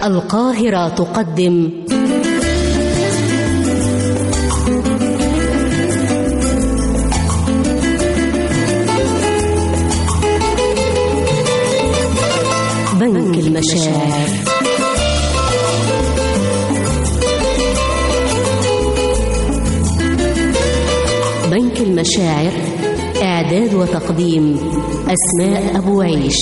القاهرة تقدم بنك المشاعر بنك المشاعر إعداد وتقديم أسماء أبو عيش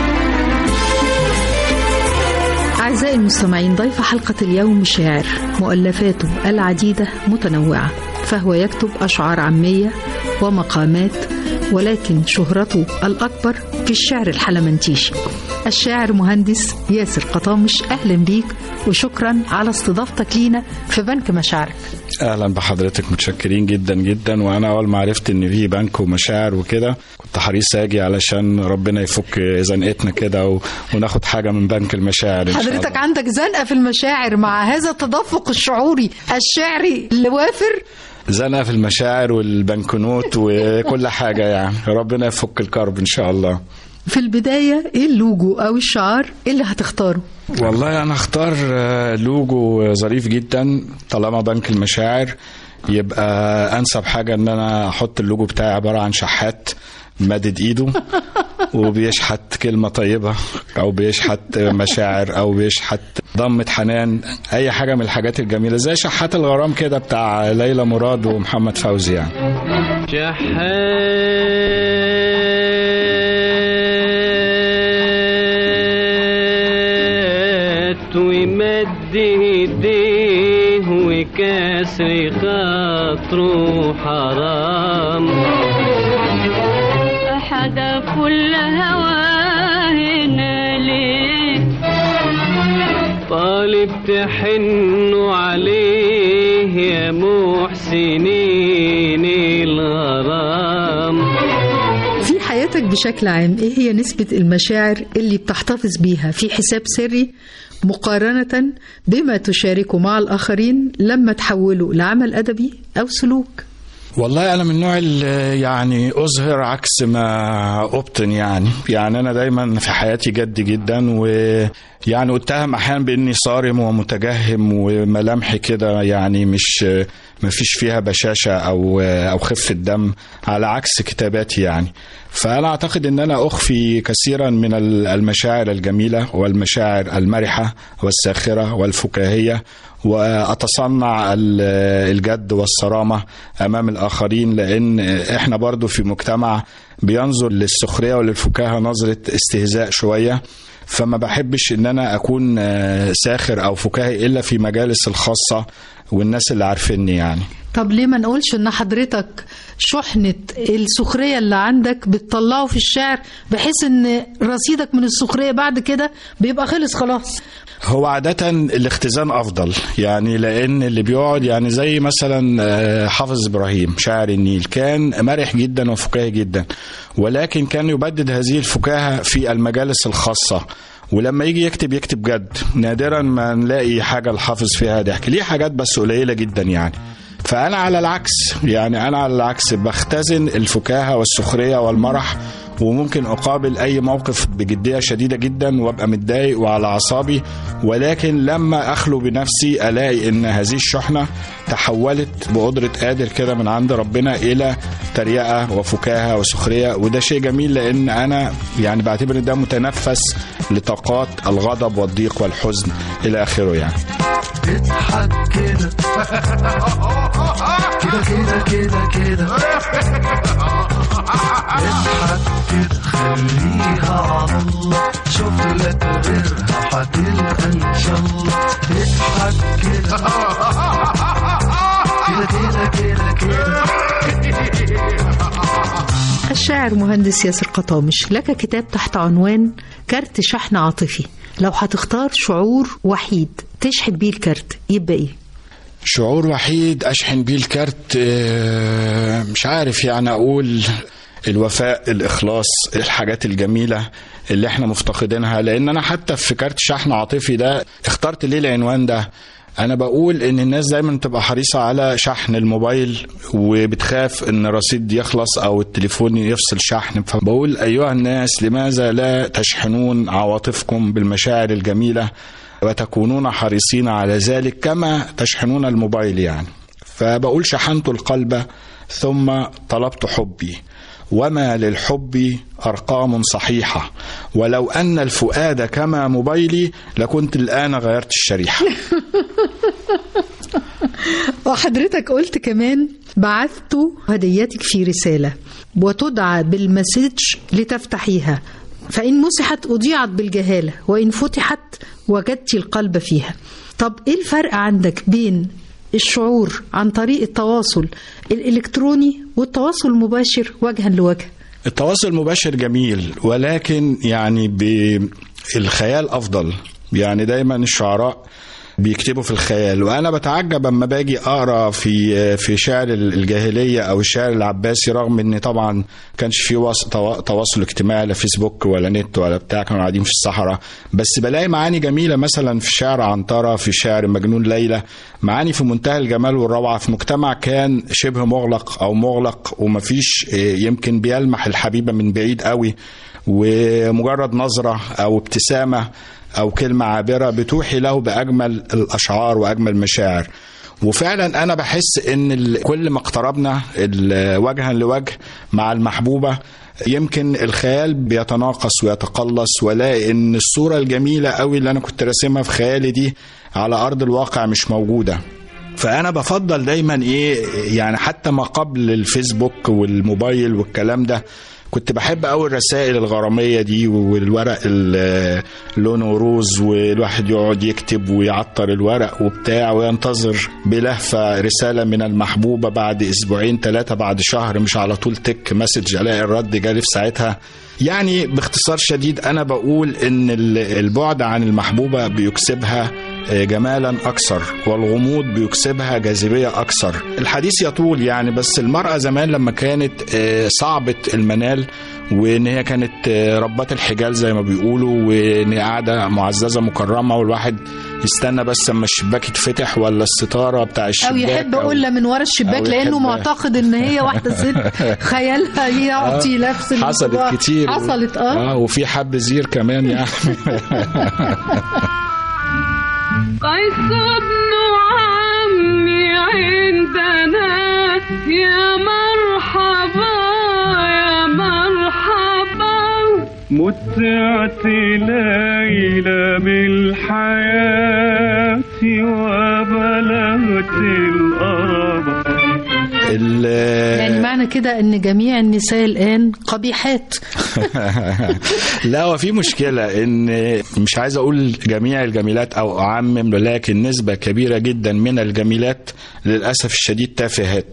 أعزائي المستمعين ضيف حلقة اليوم شاعر مؤلفاته العديدة متنوعة فهو يكتب أشعار عامية ومقامات ولكن شهرته الأكبر في الشعر الحلمنتيشي الشاعر مهندس ياسر قطامش أهلا بيك وشكرا على استضافتك لينا في بنك مشاعرك اهلا بحضرتك متشكرين جدا جدا وانا اول ما عرفت ان في بنك ومشاعر وكده كنت حريص اجي علشان ربنا يفك زنقتنا كده و... وناخد حاجه من بنك المشاعر إن شاء حضرتك الله. عندك زنقة في المشاعر مع هذا التدفق الشعوري الشعري الوافر زنقه في المشاعر والبنكنوت وكل حاجه يعني ربنا يفك الكرب ان شاء الله في البداية إيه اللوجو أو الشعار اللي هتختاره والله انا اختار آه، لوجو ظريف جدا طالما بنك المشاعر يبقى انسب حاجه ان انا احط اللوجو بتاعي عباره عن شحات مادد ايده وبيشحت كلمه طيبه او بيشحت مشاعر او بيشحت ضمه حنان اي حاجه من الحاجات الجميله زي شحات الغرام كده بتاع ليلى مراد ومحمد فوزي يعني شحات ومد ايديه وكسر خاطره حرام أحد كل هواهنا ليه طالب تحنوا عليه يا محسنين الغرام في حياتك بشكل عام ايه هي نسبة المشاعر اللي بتحتفظ بيها في حساب سري مقارنة بما تشاركه مع الآخرين لما تحوله لعمل أدبي أو سلوك والله انا من النوع اللي يعني اظهر عكس ما ابطن يعني يعني انا دايما في حياتي جد جدا ويعني اتهم احيانا باني صارم ومتجهم وملامحي كده يعني مش ما فيش فيها بشاشه او او خفه دم على عكس كتاباتي يعني فانا اعتقد ان انا اخفي كثيرا من المشاعر الجميله والمشاعر المرحه والساخره والفكاهيه واتصنع ال- الجد والصرامه امام الاخرين لان احنا برضو في مجتمع بينظر للسخريه وللفكاهه نظره استهزاء شويه فما بحبش ان انا اكون آه، ساخر او فكاهي الا في مجالس الخاصه والناس اللي عارفيني يعني طب ليه ما نقولش ان حضرتك شحنة السخرية اللي عندك بتطلعه في الشعر بحيث ان رصيدك من السخرية بعد كده بيبقى خلص خلاص هو عادة الاختزان أفضل يعني لأن اللي بيقعد يعني زي مثلا آه، حافظ إبراهيم شاعر النيل كان مرح جدا وفكاهي جدا ولكن كان يبدد هذه الفكاهة في المجالس الخاصة ولما يجي يكتب يكتب جد نادرا ما نلاقي حاجة الحافظ فيها ضحك ليه حاجات بس قليلة جدا يعني فأنا على العكس يعني أنا على العكس بختزن الفكاهة والسخرية والمرح وممكن اقابل اي موقف بجديه شديده جدا وابقى متضايق وعلى اعصابي ولكن لما اخلو بنفسي الاقي ان هذه الشحنه تحولت بقدره قادر كده من عند ربنا الى تريقه وفكاهه وسخريه وده شيء جميل لان انا يعني بعتبر إن ده متنفس لطاقات الغضب والضيق والحزن الى اخره يعني اضحك كده كده كده كده كده اضحك كده خليها على الله شوف لك غيرها هتلقى ان شاء الله اضحك كده كده كده كده كده الشاعر مهندس ياسر قطامش لك كتاب تحت عنوان كارت شحن عاطفي لو هتختار شعور وحيد تشحن بيه الكارت يبقى ايه شعور وحيد اشحن بيه الكارت آه، مش عارف يعني اقول الوفاء الاخلاص الحاجات الجميله اللي احنا مفتقدينها لان انا حتى في كارت شحن عاطفي ده اخترت ليه العنوان ده انا بقول ان الناس دايما تبقى حريصه على شحن الموبايل وبتخاف ان الرصيد يخلص او التليفون يفصل شحن فبقول ايها الناس لماذا لا تشحنون عواطفكم بالمشاعر الجميله وتكونون حريصين على ذلك كما تشحنون الموبايل يعني فبقول شحنت القلب ثم طلبت حبي وما للحب أرقام صحيحة ولو أن الفؤاد كما موبايلي لكنت الآن غيرت الشريحة وحضرتك قلت كمان بعثت هديتك في رسالة وتدعى بالمسج لتفتحيها فإن مسحت أضيعت بالجهالة وإن فتحت وجدت القلب فيها طب إيه الفرق عندك بين الشعور عن طريق التواصل الإلكتروني والتواصل المباشر وجها لوجه التواصل المباشر جميل ولكن يعني بالخيال أفضل يعني دايما الشعراء بيكتبوا في الخيال وانا بتعجب اما باجي اقرا في في شعر الجاهليه او الشعر العباسي رغم ان طبعا كانش في وص- توا- تواصل اجتماعي لا فيسبوك ولا نت ولا بتاع كانوا قاعدين في الصحراء بس بلاقي معاني جميله مثلا في شعر عنتره في شعر مجنون ليلى معاني في منتهى الجمال والروعه في مجتمع كان شبه مغلق او مغلق ومفيش آه، يمكن بيلمح الحبيبه من بعيد قوي ومجرد نظره او ابتسامه او كلمه عابره بتوحي له باجمل الاشعار واجمل مشاعر وفعلا انا بحس ان ال- كل ما اقتربنا ال- وجها لوجه مع المحبوبه يمكن الخيال بيتناقص ويتقلص والاقي ان الصوره الجميله قوي اللي انا كنت راسمها في خيالي دي على ارض الواقع مش موجوده فانا بفضل دايما ايه يعني حتى ما قبل الفيسبوك والموبايل والكلام ده كنت بحب قوي الرسائل الغراميه دي والورق ال- لونه روز والواحد يقعد يكتب ويعطر الورق وبتاع وينتظر بلهفه رساله من المحبوبه بعد اسبوعين ثلاثه بعد شهر مش على طول تك مسج الاقي الرد جالي في ساعتها يعني باختصار شديد انا بقول ان ال- البعد عن المحبوبه بيكسبها جمالا اكثر والغموض بيكسبها جاذبيه اكثر الحديث يطول يعني بس المراه زمان لما كانت آه، صعبه المنال وان هي كانت آه، ربات الحجال زي ما بيقولوا وان هي قاعده معززه مكرمه والواحد يستنى بس اما الشباك يتفتح ولا الستاره بتاع الشباك او يحب اقول لها من ورا الشباك أو لانه يحب- معتقد ان هي واحده ست خيالها يعطي نفس حصلت الانطباع. كتير حصلت اه اه وفي حب زير كمان يعني قيس بن عمي عندنا يا مرحبا يا مرحبا متعت ليلى بالحياة وبلغت الأرض ال- يعني معنى كده ان جميع النساء الان قبيحات لا هو في مشكلة ان مش عايز اقول جميع الجميلات او اعمم ولكن نسبة كبيرة جدا من الجميلات للاسف الشديد تافهات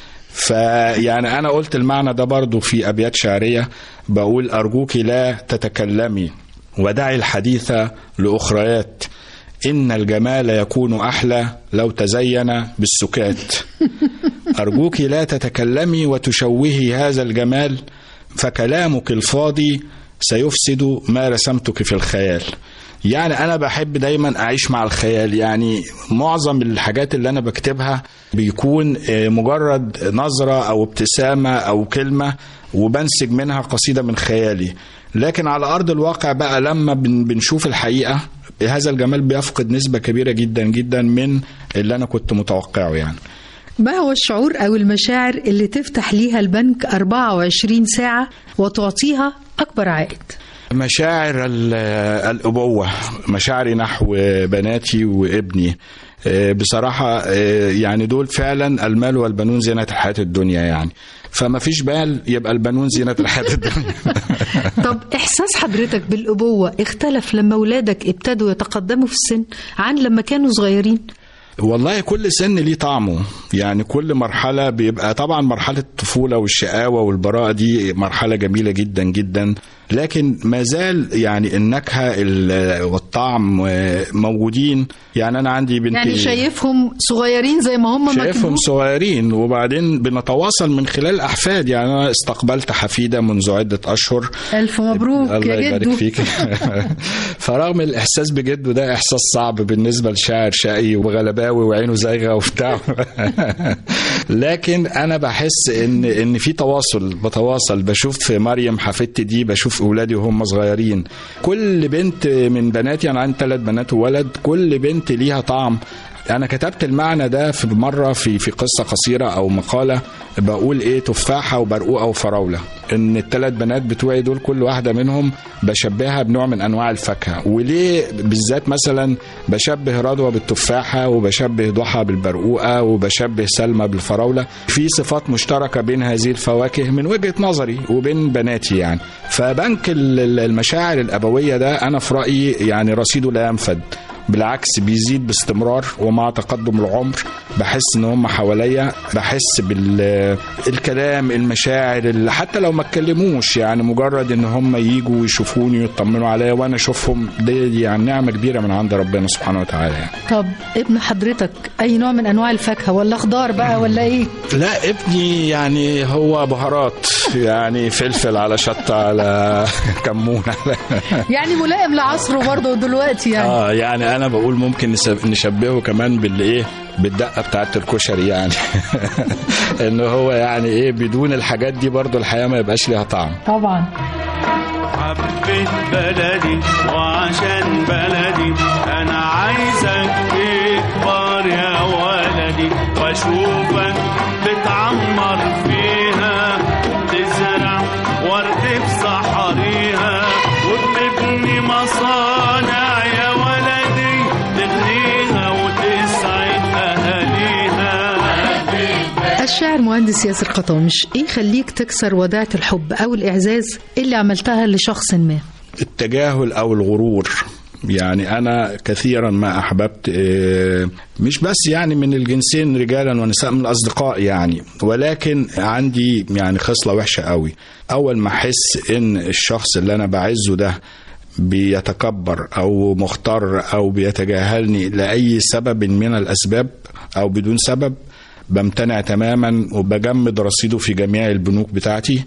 فيعني انا قلت المعنى ده برضو في ابيات شعرية بقول ارجوك لا تتكلمي ودعي الحديث لاخريات ان الجمال يكون احلى لو تزين بالسكات أرجوك لا تتكلمي وتشوهي هذا الجمال فكلامك الفاضي سيفسد ما رسمتك في الخيال يعني أنا بحب دايما أعيش مع الخيال يعني معظم الحاجات اللي أنا بكتبها بيكون آه، مجرد نظرة أو ابتسامة أو كلمة وبنسج منها قصيدة من خيالي لكن على أرض الواقع بقى لما بن- بنشوف الحقيقة هذا الجمال بيفقد نسبة كبيرة جدا جدا من اللي أنا كنت متوقعه يعني ما هو الشعور او المشاعر اللي تفتح ليها البنك 24 ساعه وتعطيها اكبر عائد مشاعر ال- الأبوة مشاعري نحو بناتي وابني آه، بصراحة آه، يعني دول فعلا المال والبنون زينة الحياة الدنيا يعني فما فيش بال يبقى البنون زينة الحياة الدنيا طب احساس حضرتك بالابوه اختلف لما اولادك ابتدوا يتقدموا في السن عن لما كانوا صغيرين والله كل سن ليه طعمه يعني كل مرحلة بيبقى طبعا مرحلة الطفولة والشقاوة والبراءة دي مرحلة جميلة جدا جدا لكن ما زال يعني النكهة ال- والطعم آه، موجودين يعني أنا عندي بنتي يعني شايفهم صغيرين زي ما هم ما شايفهم كبروا صغيرين وبعدين بنتواصل من خلال الأحفاد يعني أنا استقبلت حفيدة منذ عدة أشهر الف مبروك الله يا يبارك جدو فيك فرغم الإحساس بجده ده إحساس صعب بالنسبة لشاعر شقي وغلباوي وعينه زايغة وبتاع لكن أنا بحس إن إن في تواصل بتواصل بشوف في مريم حفيدتي دي بشوف بشوف اولادي وهم صغيرين كل بنت من بناتي انا عندي ثلاث بنات وولد كل بنت ليها طعم انا كتبت المعنى ده في مره في في قصه قصيره او مقاله بقول ايه تفاحه وبرقوقه وفراوله ان الثلاث بنات بتوعي دول كل واحده منهم بشبهها بنوع من انواع الفاكهه وليه بالذات مثلا بشبه رضوى بالتفاحه وبشبه ضحى بالبرقوقه وبشبه سلمى بالفراوله في صفات مشتركه بين هذه الفواكه من وجهه نظري وبين بناتي يعني فبنك ال- ال- المشاعر الابويه ده انا في رايي يعني رصيده لا ينفد بالعكس بيزيد باستمرار ومع تقدم العمر بحس ان هم حواليا بحس بالكلام المشاعر اللي حتى لو ما اتكلموش يعني مجرد ان هم يجوا ويشوفوني ويطمنوا عليا وانا اشوفهم دي يعني نعمه كبيره من عند ربنا سبحانه وتعالى يعني. طب ابن حضرتك اي نوع من انواع الفاكهه ولا خضار بقى ولا ايه لا ابني يعني هو بهارات يعني فلفل على شطه على كمون على يعني ملائم لعصره برضه دلوقتي يعني اه يعني انا بقول ممكن نسب- نشبهه كمان بالايه بالدقه بتاعت الكشري يعني ان هو يعني ايه بدون الحاجات دي برضو الحياه ما يبقاش ليها طعم طبعا حبيت بلدي وعشان بلدي انا عايزك تكبر يا ولدي واشوفك بتعمر فيها تزرع ورد في صحريها وبتبني مصانع يا ولدي تغنيها وتسعد اهاليها الشاعر مهندس ياسر قطامش ايه يخليك تكسر وداعة الحب او الاعزاز اللي عملتها لشخص ما التجاهل او الغرور يعني انا كثيرا ما احببت آه، مش بس يعني من الجنسين رجالا ونساء من الاصدقاء يعني ولكن عندي يعني خصله وحشه قوي اول ما احس ان الشخص اللي انا بعزه ده بيتكبر او مختار او بيتجاهلني لاي سبب من الاسباب او بدون سبب بمتنع تماما وبجمد رصيده في جميع البنوك بتاعتي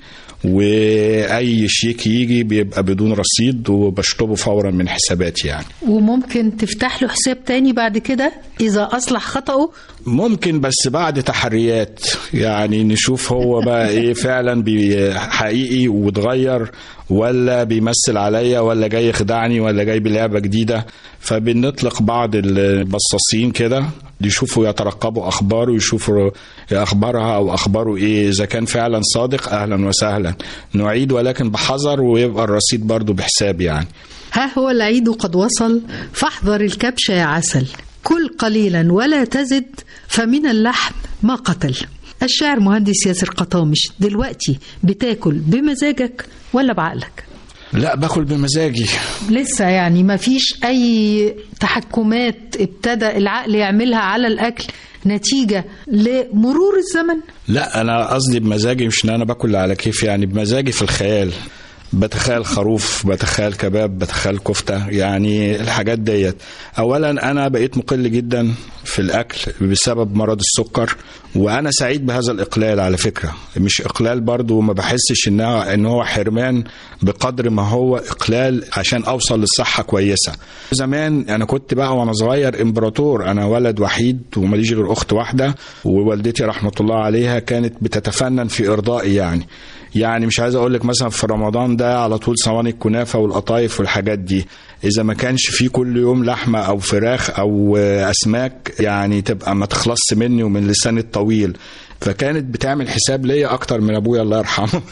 واي شيك يجي بيبقى بدون رصيد وبشطبه فورا من حساباتي يعني وممكن تفتح له حساب تاني بعد كده اذا اصلح خطأه ممكن بس بعد تحريات يعني نشوف هو بقى ايه فعلا بي- حقيقي واتغير ولا بيمثل عليا ولا جاي يخدعني ولا جاي بلعبه جديده فبنطلق بعض البصاصين كده يشوفوا يترقبوا اخباره يشوفوا اخبارها او اخباره ايه اذا كان فعلا صادق اهلا وسهلا نعيد ولكن بحذر ويبقى الرصيد برضو بحساب يعني ها هو العيد قد وصل فاحذر الكبش يا عسل كل قليلا ولا تزد فمن اللحم ما قتل الشاعر مهندس ياسر قطامش دلوقتي بتاكل بمزاجك ولا بعقلك لا باكل بمزاجي لسه يعني ما فيش اي تحكمات ابتدى العقل يعملها على الاكل نتيجة لمرور الزمن لا انا قصدي بمزاجي مش ان انا باكل على كيف يعني بمزاجي في الخيال بتخيل خروف بتخيل كباب بتخيل كفته يعني الحاجات ديت اولا انا بقيت مقل جدا في الاكل بسبب مرض السكر وانا سعيد بهذا الاقلال على فكره مش اقلال برضو ما بحسش ان هو ان هو حرمان بقدر ما هو اقلال عشان اوصل للصحه كويسه زمان انا كنت بقى وانا صغير امبراطور انا ولد وحيد وماليش غير اخت واحده ووالدتي رحمه الله عليها كانت بتتفنن في ارضائي يعني يعني مش عايز اقول لك مثلا في رمضان ده على طول صواني الكنافه والقطايف والحاجات دي اذا ما كانش في كل يوم لحمه او فراخ او آه، اسماك يعني تبقى ما تخلصش مني ومن لساني الطويل فكانت بتعمل حساب ليا اكتر من ابويا الله يرحمه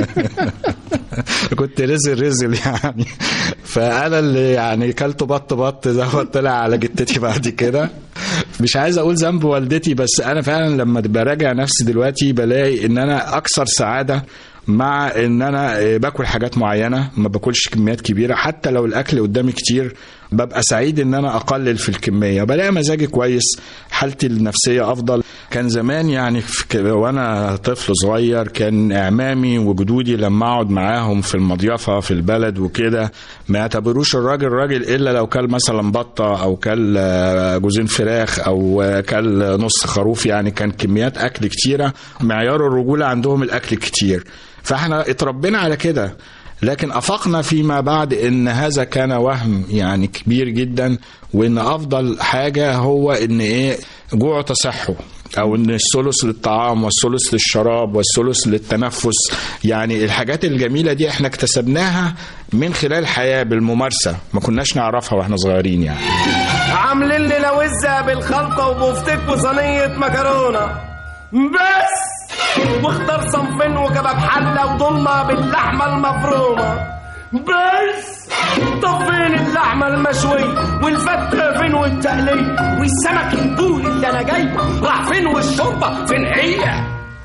كنت رزل رزل يعني فانا اللي يعني كلت بط بط ده هو طلع على جدتي بعد كده مش عايز اقول ذنب والدتي بس انا فعلا لما براجع نفسي دلوقتي بلاقي ان انا اكثر سعاده مع ان انا باكل حاجات معينه ما باكلش كميات كبيره حتى لو الاكل قدامي كتير ببقى سعيد ان انا اقلل في الكميه بلاقي مزاجي كويس حالتي النفسيه افضل كان زمان يعني في ك- وانا طفل صغير كان اعمامي وجدودي لما اقعد معاهم في المضيفه في البلد وكده ما يعتبروش الراجل راجل الا لو كل مثلا بطه او كل آه، جوزين فراخ او آه، كل نص خروف يعني كان كميات اكل كتيره معيار الرجوله عندهم الاكل كتير فاحنا اتربينا على كده لكن افقنا فيما بعد ان هذا كان وهم يعني كبير جدا وان افضل حاجه هو ان ايه جوع تصحوا او ان الثلث للطعام والثلث للشراب والثلث للتنفس يعني الحاجات الجميله دي احنا اكتسبناها من خلال الحياه بالممارسه ما كناش نعرفها واحنا صغيرين يعني عاملين لي لوزة بالخلطة وبفتك وصينية مكرونة بس واختار صنفين وكباب حلة وضمة باللحمة المفرومة بس طب فين اللحمة المشوية والفتة فين والتقلية والسمك البوري اللي أنا جاي راح فين والشوربة فين هي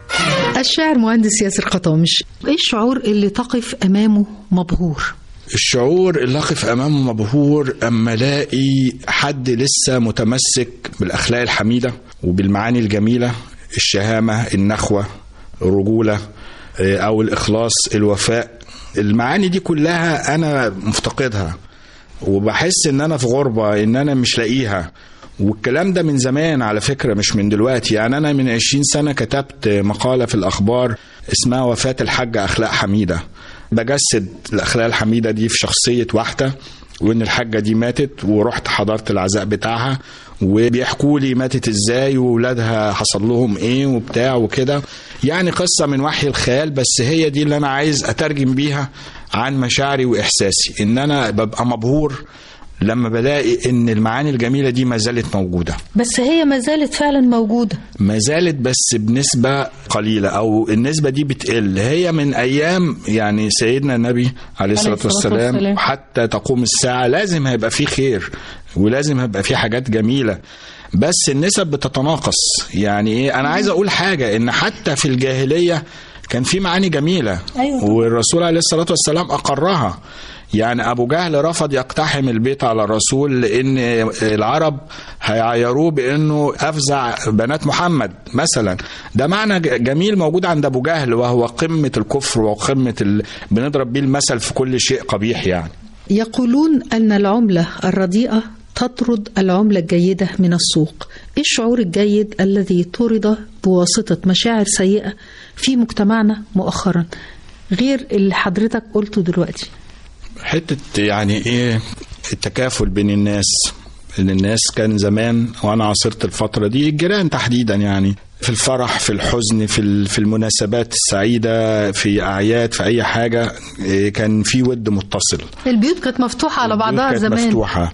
الشاعر مهندس ياسر قطامش ايه الشعور اللي تقف امامه مبهور الشعور اللي اقف امامه مبهور اما الاقي حد لسه متمسك بالاخلاق الحميده وبالمعاني الجميله الشهامه النخوه الرجوله آه، او الاخلاص الوفاء المعاني دي كلها انا مفتقدها وبحس ان انا في غربه ان انا مش لاقيها والكلام ده من زمان على فكرة مش من دلوقتي يعني أنا من 20 سنة كتبت مقالة في الأخبار اسمها وفاة الحاجة أخلاق حميدة بجسد الأخلاق الحميدة دي في شخصية واحدة وإن الحاجة دي ماتت ورحت حضرت العزاء بتاعها وبيحكوا لي ماتت ازاي وولادها حصل لهم ايه وبتاع وكده يعني قصة من وحي الخيال بس هي دي اللي أنا عايز أترجم بيها عن مشاعري وإحساسي إن أنا ببقى مبهور لما بلاقي ان المعاني الجميله دي ما زالت موجوده بس هي ما زالت فعلا موجودة ما زالت بس بنسبه قليله او النسبه دي بتقل هي من ايام يعني سيدنا النبي عليه الصلاه الصلاة والسلام والسلام. حتى تقوم الساعه لازم هيبقى فيه خير ولازم هيبقى فيه حاجات جميله بس النسب بتتناقص يعني ايه انا عايز اقول حاجه ان حتى في الجاهليه كان في معاني جميله أيوة. والرسول عليه الصلاه والسلام اقرها يعني ابو جهل رفض يقتحم البيت على الرسول لان العرب هيعيروه بانه افزع بنات محمد مثلا ده معنى ج- جميل موجود عند ابو جهل وهو قمه الكفر وقمه ال... بنضرب بيه المثل في كل شيء قبيح يعني يقولون أن العملة الرديئة تطرد العملة الجيدة من السوق إيه الشعور الجيد الذي طرد بواسطة مشاعر سيئة في مجتمعنا مؤخرا غير اللي حضرتك قلته دلوقتي حته يعني ايه التكافل بين الناس ان الناس كان زمان وانا عاصرت الفتره دي الجيران تحديدا يعني في الفرح في الحزن في ال- في المناسبات السعيده في اعياد في اي حاجه إيه، كان في ود متصل البيوت كانت مفتوحة على بعضها كانت زمان مفتوحه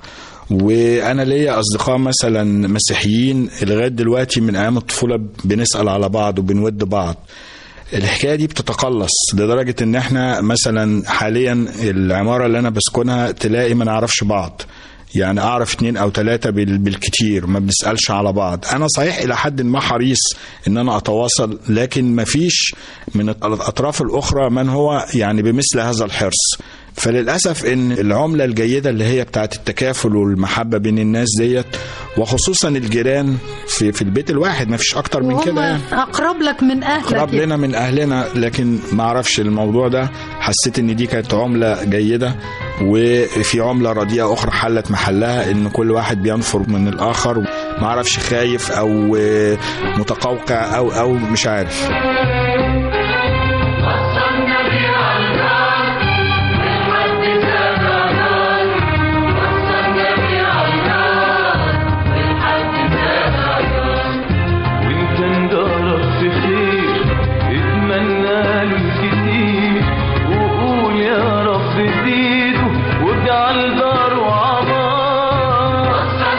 وانا ليا اصدقاء مثلا مسيحيين لغايه دلوقتي من ايام الطفوله بنسال على بعض وبنود بعض الحكايه دي بتتقلص لدرجه ان احنا مثلا حاليا العماره اللي انا بسكنها تلاقي ما نعرفش بعض يعني اعرف اتنين او تلاتة بال- بالكتير ما بنسالش على بعض انا صحيح الى حد ما حريص ان انا اتواصل لكن ما فيش من الاطراف الاخرى من هو يعني بمثل هذا الحرص فللاسف ان العمله الجيده اللي هي بتاعت التكافل والمحبه بين الناس ديت وخصوصا الجيران في في البيت الواحد ما فيش اكتر من كده يعني وهم أقرب لك من أهلك قرب لنا من اهلنا لكن ما اعرفش الموضوع ده حسيت ان دي كانت عمله جيده وفي عمله رديئه اخرى حلت محلها ان كل واحد بينفر من الاخر ما اعرفش خايف او آه، متقوقع او او مش عارف وإن كان جارك بخير اتمنى له الكتير وقول يا رب زيده واجعل داره عمار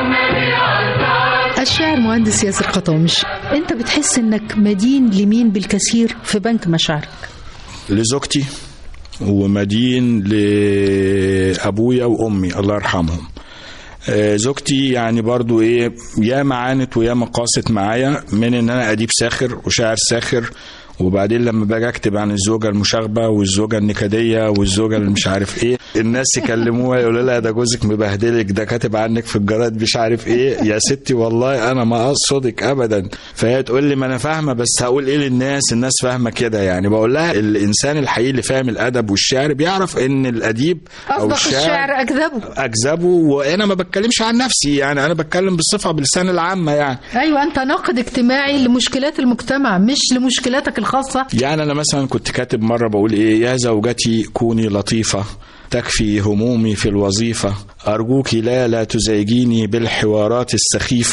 الشاعر مهندس ياسر قطامش أنت بتحس أنك مدين لمين بالكثير في بنك مشاعرك لزوجتي ومدين لابويا وامي الله يرحمهم آه، زوجتي يعني برضو ايه يا معانت ويا قاست معايا من ان انا اديب ساخر وشاعر ساخر وبعدين لما باجي اكتب عن الزوجه المشاغبه والزوجه النكديه والزوجه اللي مش عارف ايه الناس يكلموها يقولوا لها ده جوزك مبهدلك ده كاتب عنك في الجرايد مش عارف ايه يا ستي والله انا ما اقصدك ابدا فهي تقول لي ما انا فاهمه بس هقول ايه للناس الناس فاهمه كده يعني بقول لها الانسان الحقيقي اللي فاهم الادب والشعر بيعرف ان الاديب او أصدق الشعر أكذبه اكذبه وانا ما بتكلمش عن نفسي يعني انا بتكلم بالصفه بلسان العامه يعني أيوة أنت ناقد اجتماعي لمشكلات المجتمع مش لمشكلاتك الخاصة يعني انا مثلا كنت كاتب مره بقول ايه يا زوجتي كوني لطيفه تكفي همومي في الوظيفه ارجوك لا لا تزعجيني بالحوارات السخيفه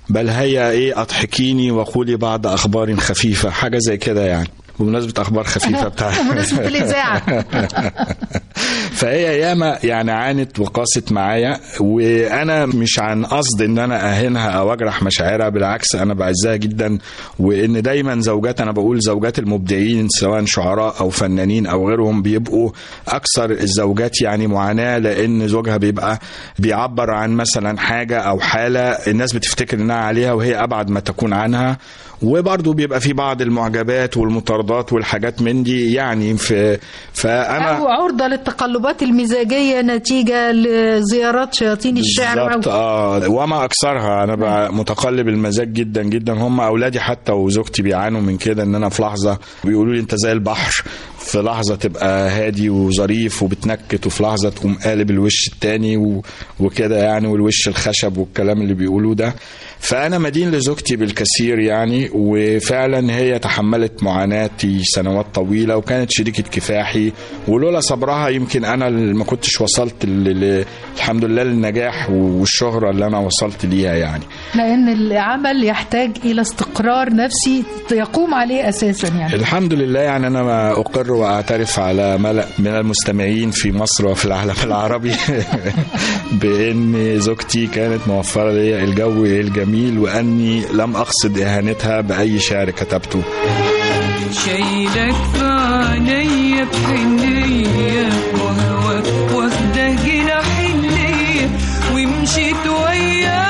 بل هي ايه اضحكيني وقولي بعض اخبار خفيفه حاجه زي كده يعني بمناسبه اخبار خفيفه بتاع بمناسبة الإذاعة. فهي ياما يعني عانت وقاست معايا وانا مش عن قصد ان انا اهينها او اجرح مشاعرها بالعكس انا بعزها جدا وان دايما زوجات انا بقول زوجات المبدعين سواء شعراء او فنانين او غيرهم بيبقوا اكثر الزوجات يعني معاناه لان زوجها بيبقى بيعبر عن مثلا حاجه او حاله الناس بتفتكر انها عليها وهي ابعد ما تكون عنها وبرضه بيبقى في بعض المعجبات والمطاردات والحاجات من دي يعني في فانا أو عرضة للتقلبات المزاجية نتيجة لزيارات شياطين الشعر بالظبط اه وما اكثرها انا بقى متقلب المزاج جدا جدا هم اولادي حتى وزوجتي بيعانوا من كده ان انا في لحظه بيقولوا لي انت زي البحر في لحظه تبقى هادي وظريف وبتنكت وفي لحظه تقوم قالب الوش التاني و... وكده يعني والوش الخشب والكلام اللي بيقولوه ده فانا مدين لزوجتي بالكثير يعني وفعلا هي تحملت معاناتي سنوات طويله وكانت شريكه كفاحي ولولا صبرها يمكن انا اللي ما كنتش وصلت ل... ل... الحمد لله للنجاح والشهره اللي انا وصلت ليها يعني لأن العمل يحتاج إلى استقرار نفسي يقوم عليه أساسا يعني الحمد لله يعني انا ما اقر واعترف على ملأ من المستمعين في مصر وفي العالم العربي بان زوجتي كانت موفره لي الجو الجميل واني لم اقصد اهانتها باي شعر كتبته شايلك في عينيا بحنية وهواك واخده جناح الليل ومشيت وياك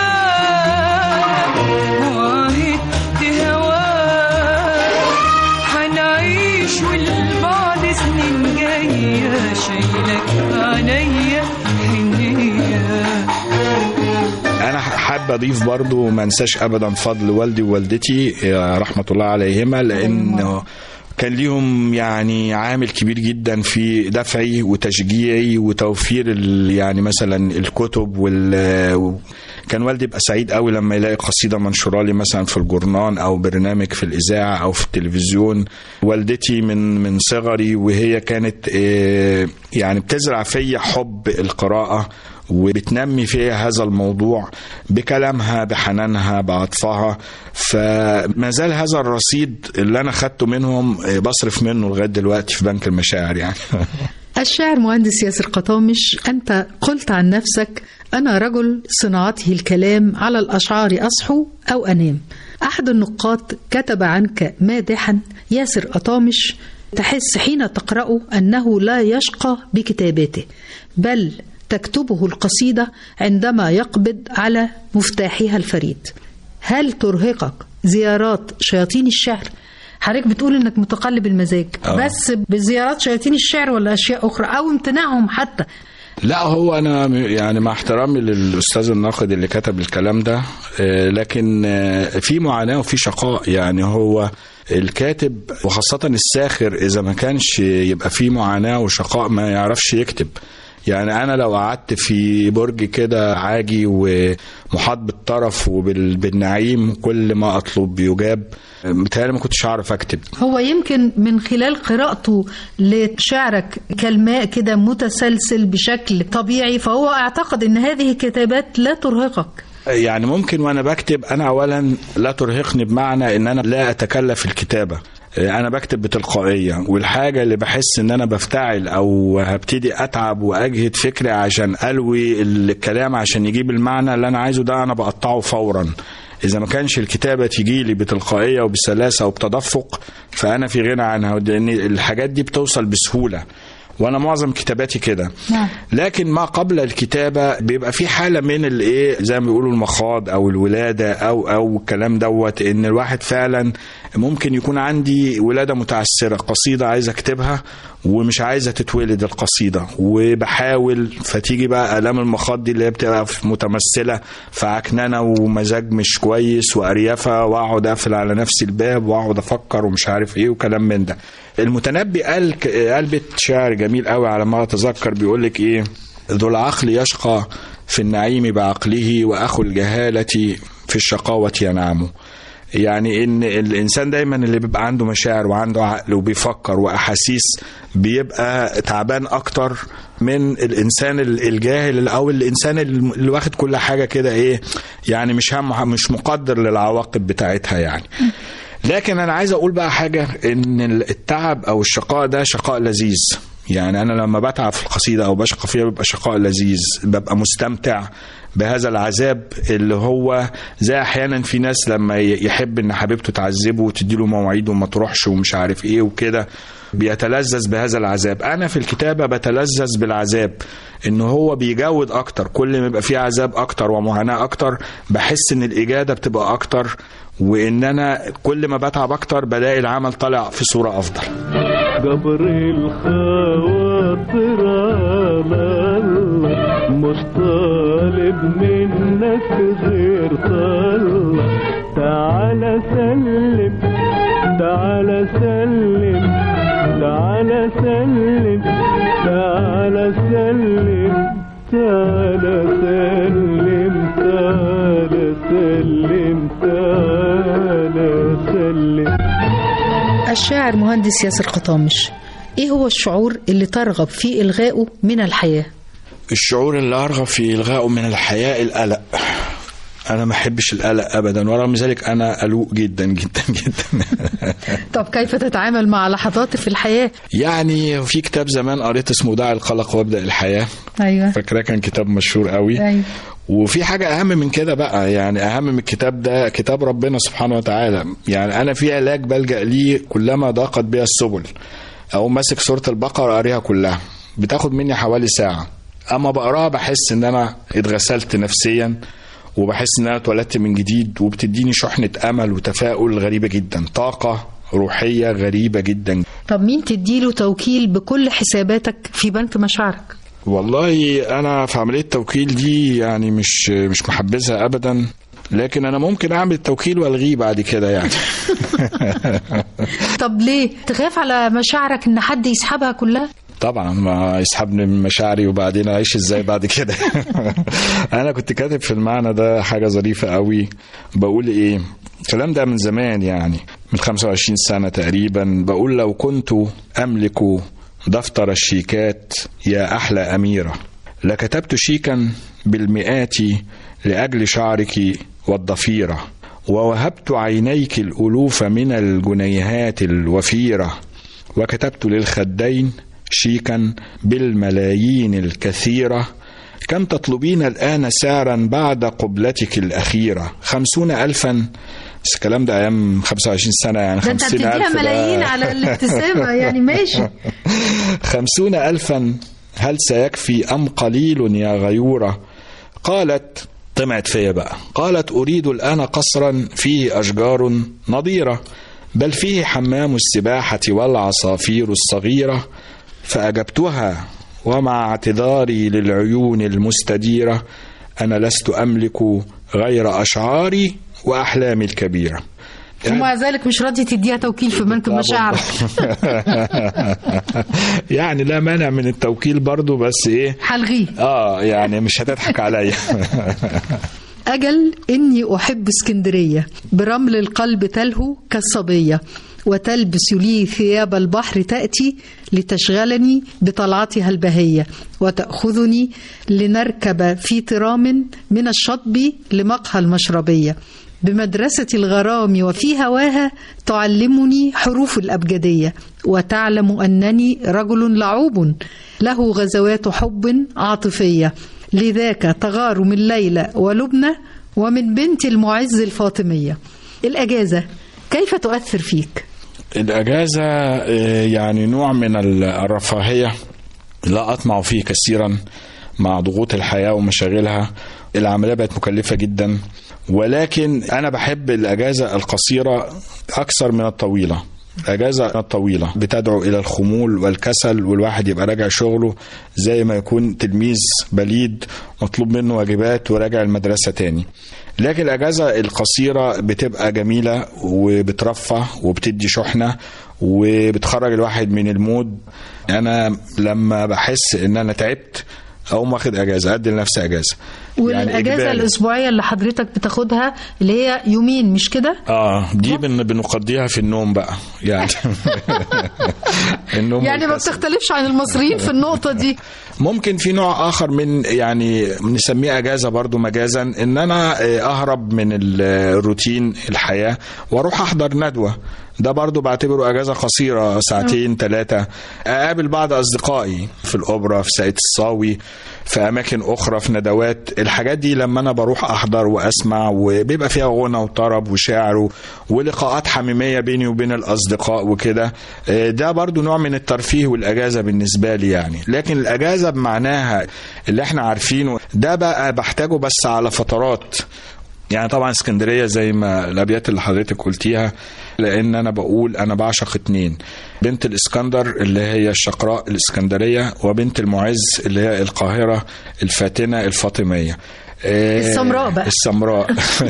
وعهدت هواك هنعيش والبعد سنين جاية شايلك في عينيا حنية انا حابب اضيف برضو ما انساش ابدا فضل والدي ووالدتي آه، رحمه الله عليهما لان كان ليهم يعني عامل كبير جدا في دفعي وتشجيعي وتوفير ال- يعني مثلا الكتب وال كان والدي يبقى سعيد قوي لما يلاقي قصيده منشوره لي مثلا في الجورنان او برنامج في الاذاعه او في التلفزيون والدتي من من صغري وهي كانت آه، يعني بتزرع فيا حب القراءه وبتنمي فيها هذا الموضوع بكلامها بحنانها بعطفها فما زال هذا الرصيد اللي انا خدته منهم آه، بصرف منه لغايه دلوقتي في بنك المشاعر يعني الشاعر مهندس ياسر قطامش أنت قلت عن نفسك أنا رجل صناعته الكلام على الأشعار أصحو أو أنام أحد النقاط كتب عنك مادحا ياسر قطامش تحس حين تقرأه أنه لا يشقى بكتاباته بل تكتبه القصيدة عندما يقبض على مفتاحها الفريد هل ترهقك زيارات شياطين الشعر حضرتك بتقول انك متقلب المزاج آه. بس بزيارات شياطين الشعر ولا اشياء اخرى او امتناعهم حتى لا هو انا م- يعني مع احترامي للاستاذ الناقد اللي كتب الكلام ده آه، لكن آه، في معاناه وفي شقاء يعني هو الكاتب وخاصة الساخر إذا ما كانش يبقى فيه معاناة وشقاء ما يعرفش يكتب يعني أنا لو قعدت في برج كده عاجي ومحاط بالطرف وبالنعيم كل ما أطلب يجاب متهيألي ما كنتش هعرف أكتب هو يمكن من خلال قراءته لشعرك كالماء كده متسلسل بشكل طبيعي فهو اعتقد ان هذه الكتابات لا ترهقك يعني ممكن وانا بكتب انا اولا لا ترهقني بمعنى ان انا لا اتكلف الكتابه انا بكتب بتلقائيه والحاجه اللي بحس ان انا بفتعل او هبتدي اتعب واجهد فكري عشان الوي الكلام عشان يجيب المعنى اللي انا عايزه ده انا بقطعه فورا اذا ما كانش الكتابه تيجي لي بتلقائيه وبسلاسه وبتدفق فانا في غنى عنها لان الحاجات دي بتوصل بسهوله وانا معظم كتاباتي كده نعم. لكن ما قبل الكتابه بيبقى في حاله من الايه زي ما بيقولوا المخاض او الولاده او او الكلام دوت ان الواحد فعلا ممكن يكون عندي ولاده متعسره قصيده عايز اكتبها ومش عايزه تتولد القصيده وبحاول فتيجي بقى الام المخاض دي اللي هي بتبقى متمثله في عكننه ومزاج مش كويس واريافه واقعد اقفل على نفسي الباب واقعد افكر ومش عارف ايه وكلام من ده المتنبي قال قال بيت شعر جميل قوي على ما اتذكر بيقول لك ايه ذو العقل يشقى في النعيم بعقله واخو الجهاله في الشقاوه ينعم يعني ان الانسان دايما اللي بيبقى عنده مشاعر وعنده عقل وبيفكر واحاسيس بيبقى تعبان اكتر من الانسان ال- الجاهل او الانسان اللي واخد كل حاجه كده ايه يعني مش هم مش مقدر للعواقب بتاعتها يعني لكن انا عايز اقول بقى حاجه ان التعب او الشقاء ده شقاء لذيذ يعني انا لما بتعب في القصيده او بشقى فيها بيبقى شقاء لذيذ ببقى مستمتع بهذا العذاب اللي هو زي احيانا في ناس لما ي- يحب ان حبيبته تعذبه وتديله مواعيد وما تروحش ومش عارف ايه وكده بيتلذذ بهذا العذاب انا في الكتابه بتلذذ بالعذاب ان هو بيجود اكتر كل ما يبقى فيه عذاب اكتر ومعاناه اكتر بحس ان الاجاده بتبقى اكتر وان انا كل ما بتعب اكتر بلاقي العمل طالع في صوره افضل جبر الخواطر على الله مش طالب منك غير طلع تعالى سلم تعالى سلم تعالى سلم تعالى سلم تعالى سلم تعالى سلم تعالى سلم الشاعر مهندس ياسر قطامش ايه هو الشعور اللي ترغب في الغائه من الحياه الشعور اللي ارغب في الغائه من الحياه القلق انا ما احبش القلق ابدا ورغم ذلك انا قلوق جدا جدا جدا طب كيف تتعامل مع لحظات في الحياه يعني في كتاب زمان قريت اسمه دع القلق وابدا الحياه ايوه فاكراه كان كتاب مشهور قوي ايوه وفي حاجة أهم من كده بقى يعني أهم من الكتاب ده كتاب ربنا سبحانه وتعالى يعني أنا في علاج بلجأ ليه كلما ضاقت بي السبل أو ماسك سورة البقرة قاريها كلها بتاخد مني حوالي ساعة أما بقراها بحس إن أنا اتغسلت نفسيا وبحس إن أنا اتولدت من جديد وبتديني شحنة أمل وتفاؤل غريبة جدا طاقة روحية غريبة جدا طب مين تديله توكيل بكل حساباتك في بنك مشاعرك والله انا في عمليه التوكيل دي يعني مش مش محبذها ابدا لكن انا ممكن اعمل التوكيل والغيه بعد كده يعني طب ليه تخاف على مشاعرك ان حد يسحبها كلها طبعا ما يسحبني من مشاعري وبعدين اعيش ازاي بعد كده انا كنت كاتب في المعنى ده حاجه ظريفه قوي بقول ايه الكلام ده من زمان يعني من 25 سنه تقريبا بقول لو كنت املك دفتر الشيكات يا احلى اميره لكتبت شيكا بالمئات لاجل شعرك والضفيره ووهبت عينيك الالوف من الجنيهات الوفيره وكتبت للخدين شيكا بالملايين الكثيرة كم تطلبين الآن سعرا بعد قبلتك الأخيرة خمسون ألفا بس الكلام ده أيام 25 سنة يعني ده انت خمسين بتديها ألف ده- ملايين على الابتسامه يعني ماشي خمسون ألفا هل سيكفي أم قليل يا غيورة قالت طمعت فيا بقى قالت أريد الآن قصرا فيه أشجار نضيرة بل فيه حمام السباحة والعصافير الصغيرة فأجبتها ومع اعتذاري للعيون المستديرة أنا لست أملك غير أشعاري وأحلامي الكبيرة ومع ذلك مش راضي تديها توكيل في بنك مشاعرك يعني لا مانع من التوكيل برضو بس ايه هلغيه اه يعني مش هتضحك عليا أجل إني أحب اسكندرية برمل القلب تلهو كالصبية وتلبس لي ثياب البحر تأتي لتشغلني بطلعتها البهية وتأخذني لنركب في ترام من الشطب لمقهى المشربية بمدرسة الغرام وفي هواها تعلمني حروف الأبجدية وتعلم أنني رجل لعوب له غزوات حب عاطفية لذاك تغار من ليلى ولبنى ومن بنت المعز الفاطمية الأجازة كيف تؤثر فيك؟ الأجازة آه، يعني نوع من ال- الرفاهية لا أطمع فيه كثيرا مع ضغوط الحياة ومشاغلها العملية بقت مكلفة جدا ولكن أنا بحب الأجازة القصيرة أكثر من الطويلة الأجازة الطويلة بتدعو إلى الخمول والكسل والواحد يبقى راجع شغله زي ما يكون تلميذ بليد مطلوب منه واجبات وراجع المدرسة تاني لكن الأجازة القصيرة بتبقى جميلة وبترفه وبتدي شحنة وبتخرج الواحد من المود أنا لما بحس إن أنا تعبت اقوم واخد اجازه ادي لنفسي اجازه والاجازه إجباري. الاسبوعيه اللي حضرتك بتاخدها اللي هي يومين مش كده اه دي بن بنقضيها في النوم بقى يعني النوم يعني ما والكسل. بتختلفش عن المصريين في النقطه دي ممكن في نوع اخر من يعني نسميه اجازه برضو مجازا ان انا آه، اهرب من ال- الروتين الحياه واروح احضر ندوه ده برضو بعتبره اجازه قصيره ساعتين ثلاثه اقابل بعض اصدقائي في الاوبرا في ساقية الصاوي في اماكن اخرى في ندوات الحاجات دي لما انا بروح احضر واسمع وبيبقى فيها غنى وطرب وشعر و- ولقاءات حميميه بيني وبين الاصدقاء وكده آه، ده برضو نوع من الترفيه والاجازه بالنسبه لي يعني لكن الاجازه بمعناها اللي احنا عارفينه ده بقى بحتاجه بس على فترات يعني طبعا اسكندريه زي ما الابيات اللي حضرتك قلتيها لان انا بقول انا بعشق اتنين بنت الاسكندر اللي هي الشقراء الاسكندريه وبنت المعز اللي هي القاهره الفاتنه الفاطميه آه، السمراء بقى. السمراء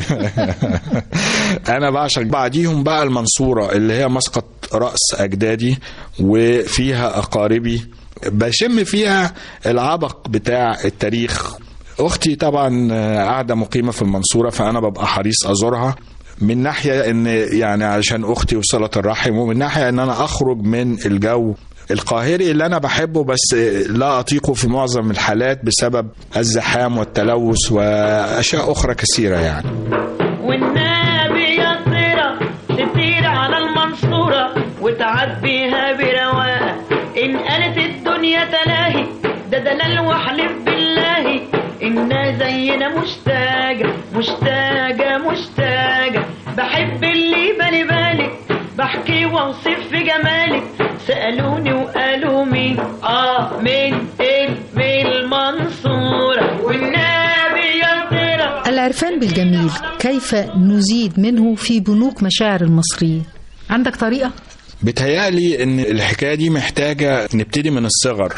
انا بعشق بعديهم بقى المنصوره اللي هي مسقط راس اجدادي وفيها اقاربي بشم فيها العبق بتاع التاريخ اختي طبعا آه، قاعده مقيمه في المنصوره فانا ببقى حريص ازورها من ناحيه ان يعني علشان اختي وصله الرحم ومن ناحيه ان انا اخرج من الجو القاهري اللي انا بحبه بس لا اطيقه في معظم الحالات بسبب الزحام والتلوث واشياء اخرى كثيره يعني والنبي يا طيرة تطير على المنصورة وتعبيها برواقة إن قالت الدنيا تلاهي ده دلال واحلف بالله إنا زينا مشتاقة مشتاقة مشتاقة بحب اللي بالي بالك بحكي واوصف في جمالك سألوني وقالوا مين آه من إيه من المنصورة والنبي يا طيرة العرفان بالجميل كيف نزيد منه في بنوك مشاعر المصريين عندك طريقه بتهيألي ان الحكايه دي محتاجه نبتدي من الصغر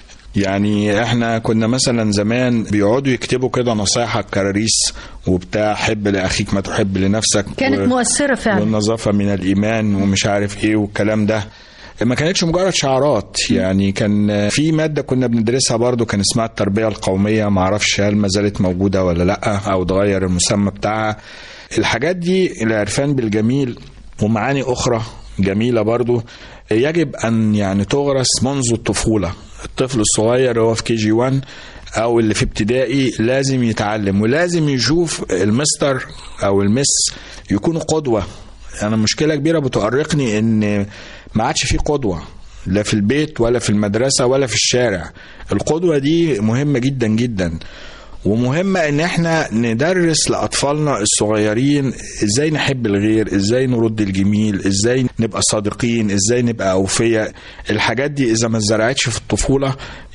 يعني احنا كنا مثلا زمان بيقعدوا يكتبوا كده نصايح على الكراريس وبتاع حب لاخيك ما تحب لنفسك كانت مؤثره فعلا والنظافة من الإيمان ومش عارف إيه والكلام ده ما كانتش مجرد شعارات يعني كان في مادة كنا بندرسها برضو كان اسمها التربية القومية معرفش هل ما زالت موجودة ولا لأ أو اتغير المسمى بتاعها الحاجات دي العرفان بالجميل ومعاني أخرى جميلة برضو يجب أن يعني تغرس منذ الطفولة الطفل الصغير هو في كي جي 1 او اللي في ابتدائي لازم يتعلم ولازم يشوف المستر او المس يكونوا قدوه انا مشكله كبيره بتؤرقني ان ما عادش في قدوه لا في البيت ولا في المدرسه ولا في الشارع القدوه دي مهمه جدا جدا ومهمة ان احنا ندرس لاطفالنا الصغيرين ازاي نحب الغير ازاي نرد الجميل ازاي نبقى صادقين ازاي نبقى اوفياء الحاجات دي اذا ما اتزرعتش في الطفولة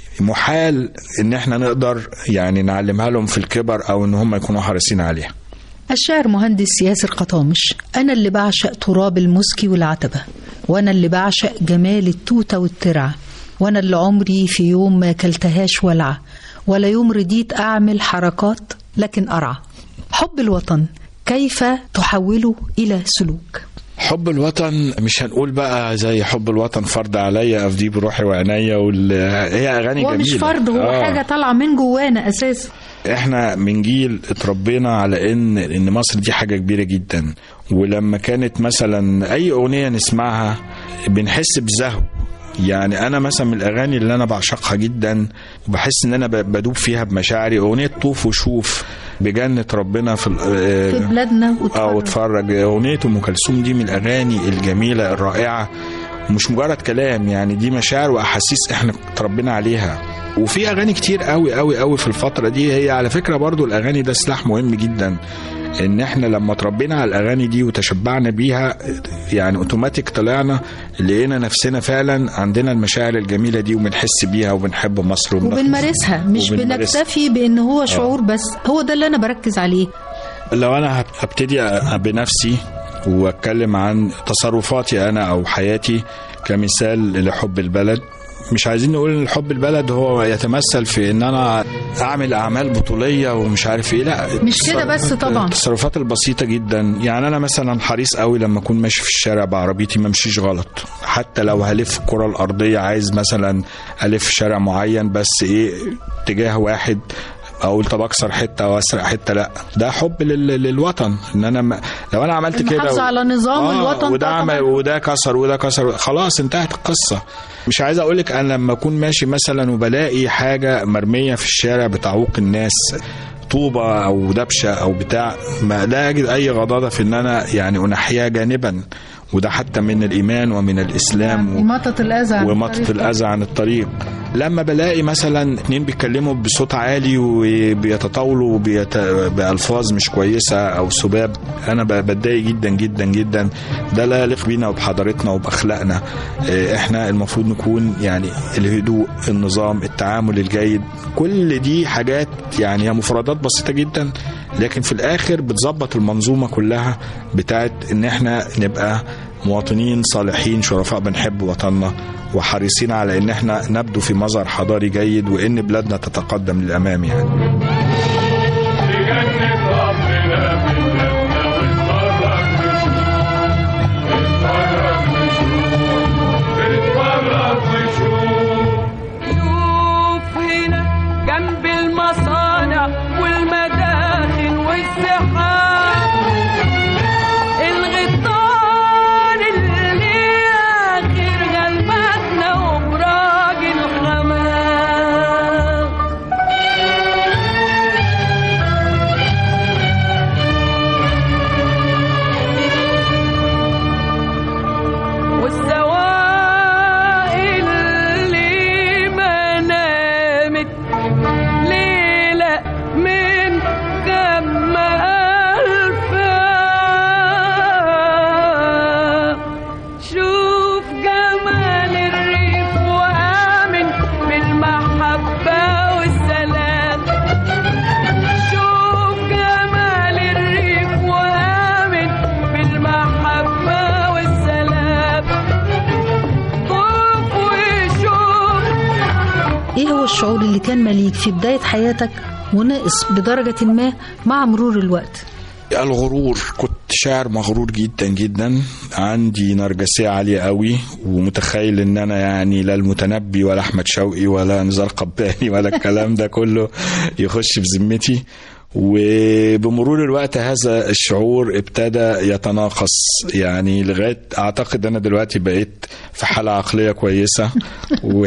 محال ان احنا نقدر يعني نعلمها لهم في الكبر او ان هم يكونوا حريصين عليها الشاعر مهندس ياسر قطامش أنا اللي بعشق تراب المسك والعتبة وأنا اللي بعشق جمال التوتة والترعة وأنا اللي عمري في يوم ما كلتهاش ولعة ولا يوم رديت أعمل حركات لكن أرعى حب الوطن كيف تحوله إلى سلوك حب الوطن مش هنقول بقى زي حب الوطن فرض عليا افديه بروحي وعينيا وال... هي اغاني هو جميله مش فرض هو آه. حاجة طالعة من جوانا أساسا احنا من جيل اتربينا على ان ان مصر دي حاجه كبيره جدا ولما كانت مثلا اي اغنيه نسمعها بنحس بزهو يعني انا مثلا من الاغاني اللي انا بعشقها جدا وبحس ان انا ب- بدوب فيها بمشاعري اغنيه طوف وشوف بجنه ربنا في ال- في بلادنا اه وتفرج واتفرج اغنيه ام كلثوم دي من الاغاني الجميله الرائعه مش مجرد كلام يعني دي مشاعر واحاسيس احنا اتربينا عليها وفي اغاني كتير قوي قوي قوي في الفتره دي هي على فكره برضو الاغاني ده سلاح مهم جدا ان احنا لما اتربينا على الاغاني دي وتشبعنا بيها يعني اوتوماتيك طلعنا لقينا نفسنا فعلا عندنا المشاعر الجميله دي وبنحس بيها وبنحب مصر وبنخ- وبنمارسها مش وبنمارسها. بنكتفي بان هو شعور بس هو ده اللي انا بركز عليه لو انا هب- هبتدي أ- بنفسي واتكلم عن تصرفاتي انا او حياتي كمثال لحب البلد مش عايزين نقول ان حب البلد هو يتمثل في ان انا اعمل اعمال بطوليه ومش عارف ايه لا مش كده بس طبعا. التصرفات البسيطه جدا يعني انا مثلا حريص قوي لما اكون ماشي في الشارع بعربيتي ما امشيش غلط حتى لو هلف الكره الارضيه عايز مثلا الف شارع معين بس ايه اتجاه واحد اقول طب اكسر حته واسرق حته لا ده حب لل... للوطن ان انا م... لو انا عملت كده المحافظة على نظام الوطن وده طبعاً. عمل وده كسر وده كسر خلاص انتهت القصه مش عايز اقول لك انا لما اكون ماشي مثلا وبلاقي حاجه مرميه في الشارع بتعوق الناس طوبه او دبشه او بتاع ما لا اجد اي غضاضه في ان انا يعني انحيها جانبا وده حتى من الايمان ومن الاسلام و... إماطة الأذى عن ومطة الطريق. الأذى عن الطريق لما بلاقي مثلا اتنين بيتكلموا بصوت عالي وبيتطاولوا بيت... بألفاظ مش كويسة أو سباب أنا ب- بتضايق جدا جدا جدا ده لا يليق بينا وبحضارتنا وبأخلاقنا اه، احنا المفروض نكون يعني الهدوء النظام التعامل الجيد كل دي حاجات يعني هي مفردات بسيطة جدا لكن في الآخر بتظبط المنظومة كلها بتاعت إن احنا نبقى مواطنين صالحين شرفاء بنحب وطننا وحريصين على ان احنا نبدو في مظهر حضاري جيد وان بلادنا تتقدم للامام يعني شوف هنا جنب المصانع والمداخن والسحاب الغطان اللي اخر غلبتنا وبراج الحمام والسوائل اللي ما نامت ليلة من دم ألفا شوف جمال الريف وآمن بالمحبة والسلام شوف جمال الريف وآمن بالمحبة والسلام طوف وشوف إيه هو الشعور اللي كان مليك في بداية حياتك وناقص بدرجة ما مع مرور الوقت الغرور كنت شاعر مغرور جدا جدا عندي نرجسية عالية قوي ومتخيل ان انا يعني لا المتنبي ولا احمد شوقي ولا نزار قباني ولا الكلام ده كله يخش في ذمتي وبمرور الوقت هذا الشعور ابتدى يتناقص يعني لغايه اعتقد انا دلوقتي بقيت في حاله عقليه كويسه و...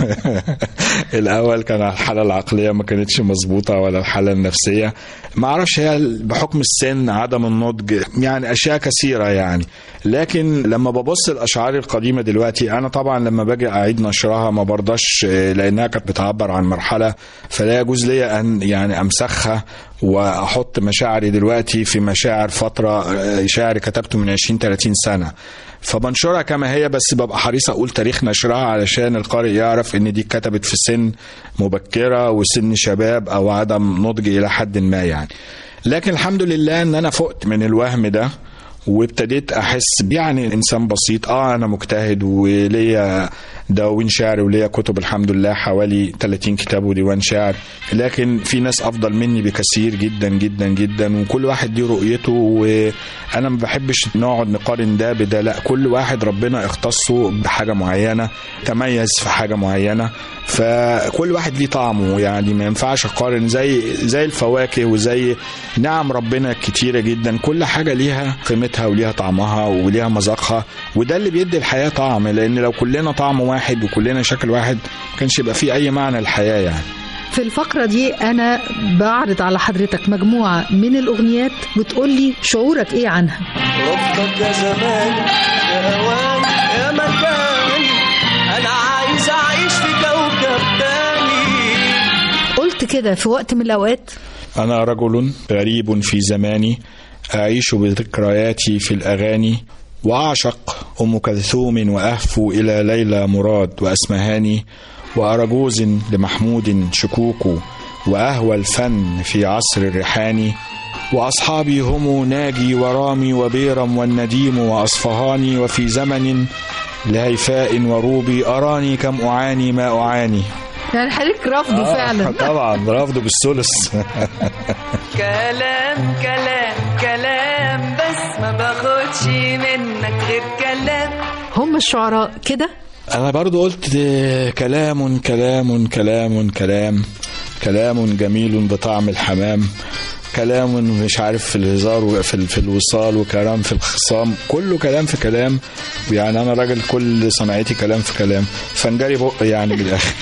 الاول كان الحاله العقليه ما كانتش مظبوطه ولا الحاله النفسيه ما اعرفش هي بحكم السن عدم النضج يعني اشياء كثيره يعني لكن لما ببص الاشعار القديمه دلوقتي انا طبعا لما باجي اعيد نشرها ما برضاش آه، لانها كانت بتعبر عن مرحله فلا يجوز لي ان يعني امسخها واحط مشاعري دلوقتي في مشاعر فتره آه، شعر كتبته من 20 30 سنه فبنشرها كما هي بس ببقى حريص اقول تاريخ نشرها علشان القارئ يعرف ان دي اتكتبت في سن مبكره وسن شباب او عدم نضج الى حد ما يعني لكن الحمد لله ان انا فقت من الوهم ده وابتديت احس يعني انسان بسيط اه انا مجتهد وليا دواوين شعر وليا كتب الحمد لله حوالي 30 كتاب وديوان شعر لكن في ناس افضل مني بكثير جدا جدا جدا وكل واحد ليه رؤيته وانا ما بحبش نقعد نقارن ده بده لا كل واحد ربنا اختصه بحاجه معينه تميز في حاجه معينه فكل واحد ليه طعمه يعني ما ينفعش اقارن زي زي الفواكه وزي نعم ربنا كتيره جدا كل حاجه ليها قيمتها وليها طعمها وليها مذاقها وده اللي بيدي الحياه طعم لان لو كلنا طعم واحد وكلنا شكل واحد ما كانش يبقى فيه اي معنى الحياه يعني في الفقرة دي أنا بعرض على حضرتك مجموعة من الأغنيات وتقول لي شعورك إيه عنها رفضك يا زمان يا هوان يا مكان انا عايز اعيش في كوكب تاني قلت كده في وقت من الأوقات أنا رجل غريب في زماني أعيش بذكرياتي في الأغاني وأعشق أم كلثوم وأهفو إلى ليلى مراد وأسمهاني وأرجوز لمحمود شكوك وأهوى الفن في عصر الريحاني وأصحابي هم ناجي ورامي وبيرم والنديم وأصفهاني وفي زمن لهيفاء وروبي أراني كم أعاني ما أعاني يعني حضرتك رافضه آه، فعلا طبعا رافضه بالثلث كلام كلام كلام بس ما باخدش منك غير كلام هم الشعراء كده أنا برضو قلت كلام كلام كلام كلام كلام جميل بطعم الحمام كلام مش عارف في الهزار وفي ال- في الوصال وكلام في الخصام كله كلام في كلام يعني انا راجل كل صنعتي كلام في كلام فنجري بق يعني بالاخر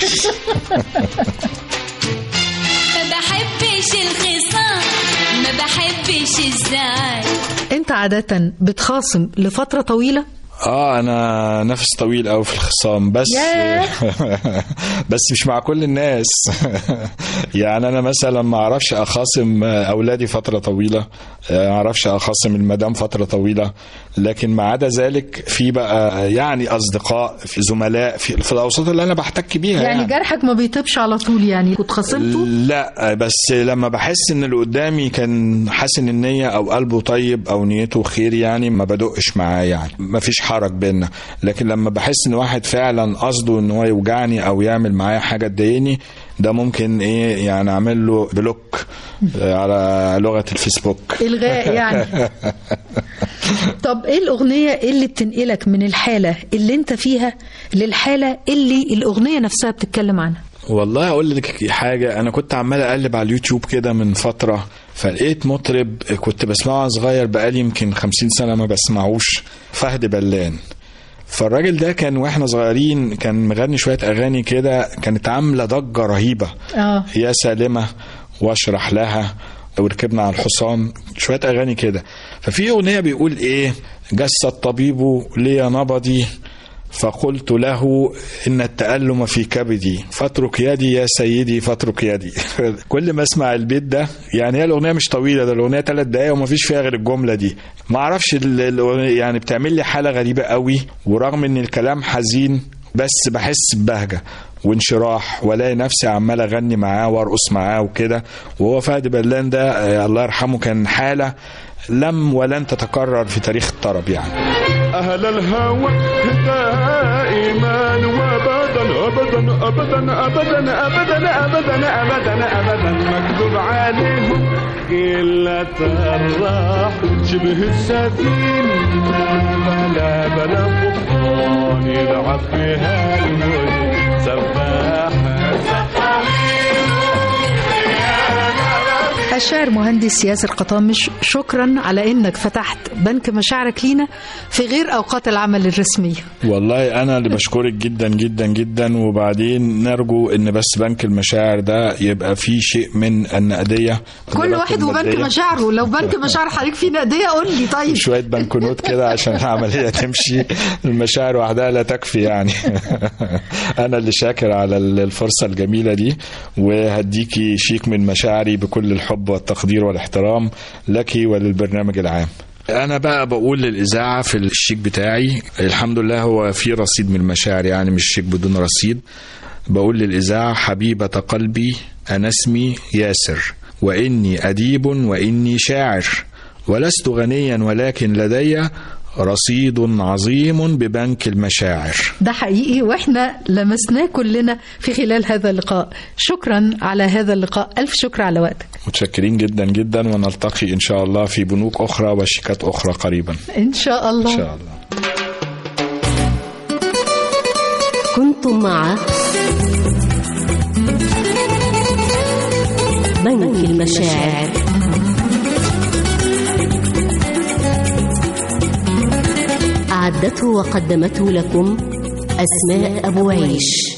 ما بحبش الخصام ما بحبش الزعل انت عادة بتخاصم لفترة طويلة اه انا نفس طويل قوي في الخصام بس ياه. بس مش مع كل الناس يعني انا مثلا ما اعرفش اخاصم اولادي فتره طويله ما اعرفش اخاصم المدام فتره طويله لكن ما عدا ذلك في بقى يعني اصدقاء في زملاء في, في الاوساط اللي انا بحتك بيها يعني جرحك ما بيطيبش على طول يعني كنت خاصمته لا بس لما بحس ان اللي قدامي كان حاسن النية او قلبه طيب او نيته خير يعني ما بدقش معاه يعني ما فيش حرج بينا لكن لما بحس ان واحد فعلا قصده ان هو يوجعني او يعمل معايا حاجة تضايقني ده ممكن ايه يعني اعمل له بلوك على لغة الفيسبوك الغاء يعني طب ايه الاغنية اللي بتنقلك من الحالة اللي انت فيها للحالة اللي الاغنية نفسها بتتكلم عنها والله اقول لك حاجه انا كنت عمال اقلب على اليوتيوب كده من فتره فلقيت مطرب كنت بسمعه وأنا صغير بقالي يمكن خمسين سنه ما بسمعوش فهد بلان فالراجل ده كان واحنا صغيرين كان مغني شويه اغاني كده كانت عامله ضجه رهيبه اه يا سالمه واشرح لها وركبنا على الحصان شويه اغاني كده ففي اغنيه بيقول ايه جس الطبيب لي نبضي فقلت له ان التألم في كبدي فاترك يدي يا سيدي فاترك يدي كل ما اسمع البيت ده يعني هي الاغنيه مش طويله ده الاغنيه ثلاث دقايق وما فيش فيها غير الجمله دي ما اعرفش ال- ال- يعني بتعمل لي حاله غريبه قوي ورغم ان الكلام حزين بس بحس ببهجه وانشراح والاقي نفسي عمال اغني معاه وارقص معاه وكده وهو فهد بلان ده آه، الله يرحمه كان حاله لم ولن تتكرر في تاريخ الطرب يعني أهل الهوى دائما وابدا أبدا أبدا أبدا أبدا أبدا أبدا أبدا مكتوب عليهم قلة الراح شبه السفينة بلا بلا قبطان يلعب فيها الموج سباح الشاعر مهندس ياسر قطامش شكرا على انك فتحت بنك مشاعرك لينا في غير اوقات العمل الرسميه والله انا اللي بشكرك جدا جدا جدا وبعدين نرجو ان بس بنك المشاعر ده يبقى فيه شيء من النقديه كل واحد وبنك المادية. مشاعره لو بنك مشاعر حضرتك فيه نقديه قول لي طيب شويه بنكنوت كده عشان العمليه تمشي المشاعر وحدها لا تكفي يعني انا اللي شاكر على الفرصه الجميله دي وهديكي شيك من مشاعري بكل الحب والتقدير والاحترام لك وللبرنامج العام انا بقى بقول للاذاعه في الشيك بتاعي الحمد لله هو في رصيد من المشاعر يعني مش شيك بدون رصيد بقول للاذاعه حبيبه قلبي انا اسمي ياسر واني اديب واني شاعر ولست غنيا ولكن لدي رصيد عظيم ببنك المشاعر ده حقيقي واحنا لمسناه كلنا في خلال هذا اللقاء شكرا على هذا اللقاء الف شكر على وقتك متشكرين جدا جدا ونلتقي ان شاء الله في بنوك اخرى وشيكات اخرى قريبا ان شاء الله ان شاء الله كنتم مع بنك المشاعر أعدته وقدمته لكم أسماء أبو عيش